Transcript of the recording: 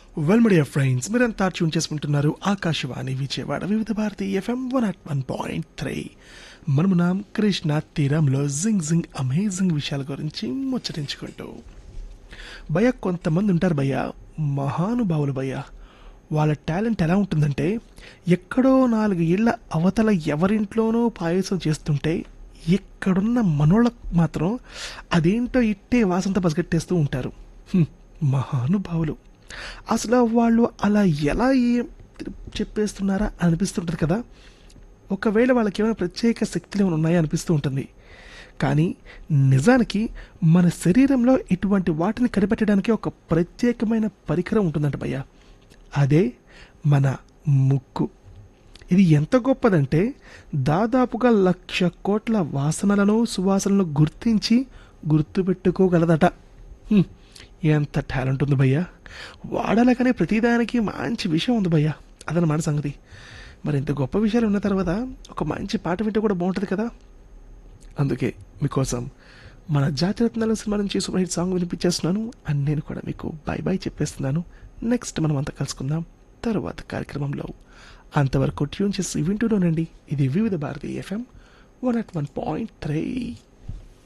well media friends మీరంతా tune చేసుకుంటున్నారు Akashvani Vijayawada Vividh Bharati FM one naught one point three మనము నాం కృష్ణ తీరంలో జింగ్ జింగ్ అమేజింగ్ విషయాల గురించి ముచ్చరించుకుంటూ భయ కొంతమంది ఉంటారు భయ్య మహానుభావులు భయ్య వాళ్ళ టాలెంట్ ఎలా ఉంటుందంటే ఎక్కడో నాలుగు ఇళ్ల అవతల ఎవరింట్లోనో పాయసం చేస్తుంటే ఎక్కడున్న మనోళ్ళకు మాత్రం అదేంటో ఇట్టే వాసంత పసిగట్టేస్తూ ఉంటారు హ్మ్, మహానుభావులు అసలు వాళ్ళు అలా ఎలా ఏం చెప్పేస్తున్నారా అని అనిపిస్తుంటుంది కదా ఒకవేళ వాళ్ళకి ఏమైనా ప్రత్యేక శక్తులు ఏమైనా ఉన్నాయా అనిపిస్తూ ఉంటుంది కానీ నిజానికి మన శరీరంలో ఇటువంటి వాటిని కనిపెట్టడానికి ఒక ప్రత్యేకమైన పరికరం ఉంటుందంట భయ్య అదే మన ముక్కు ఇది ఎంత గొప్పదంటే దాదాపుగా లక్ష కోట్ల వాసనలను సువాసనలను గుర్తించి గుర్తుపెట్టుకోగలదట హ్మ్, ఎంత టాలెంట్ ఉంది భయ్యా వాడాలకనే ప్రతిదానికి మంచి విషయం ఉంది భయ్యా అదనమాట సంగతి మరి ఇంత గొప్ప విషయాలు ఉన్న తర్వాత ఒక మంచి పాట వింటే కూడా బాగుంటుంది కదా అందుకే మీకోసం మన జాతిరత్నాల సినిమా నుంచి సూపర్ హిట్ సాంగ్ వినిపించేస్తున్నాను అండ్ నేను కూడా మీకు బై బై చెప్పేస్తున్నాను నెక్స్ట్ మనం అంతా కలుసుకుందాం తర్వాత కార్యక్రమంలో అంతవరకు ట్యూన్ చేసి వింటూనండి ఇది Vividh Bharati FM one naught one point three